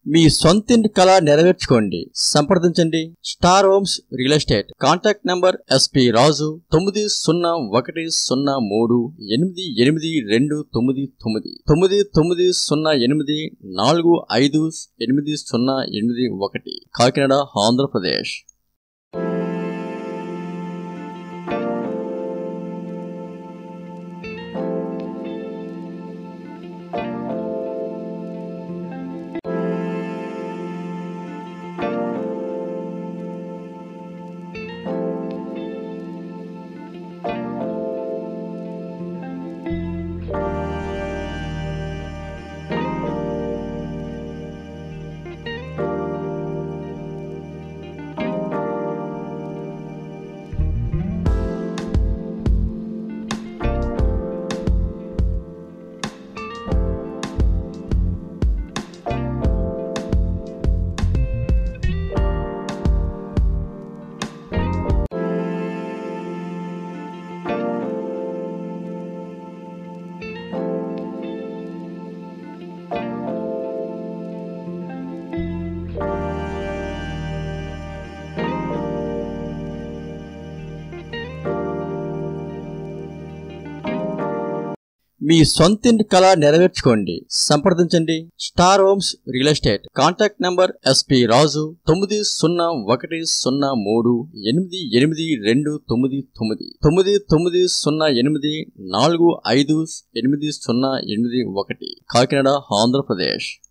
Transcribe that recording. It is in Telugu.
మీ సొంతింటి కళ నెరవేర్చుకోండి సంప్రదించండి Star Homes real estate contact number SP Raju తొమ్మిది సున్నా ఒకటి సున్నా మూడు ఎనిమిది ఎనిమిది రెండు తొమ్మిది తొమ్మిది తొమ్మిది తొమ్మిది సున్నా ఎనిమిది నాలుగు ఐదు ఎనిమిది సున్నా ఎనిమిది ఒకటి కాకినాడ ఆంధ్రప్రదేశ్ మీ సొంతింటి కళ నెరవేర్చుకోండి సంప్రదించండి Star Homes real estate contact number SP Raju తొమ్మిది సున్నా ఒకటి సున్నా మూడు ఎనిమిది ఎనిమిది రెండు తొమ్మిది తొమ్మిది తొమ్మిది తొమ్మిది సున్నా ఎనిమిది నాలుగు ఐదు ఎనిమిది సున్నా ఎనిమిది ఒకటి కాకినాడ ఆంధ్రప్రదేశ్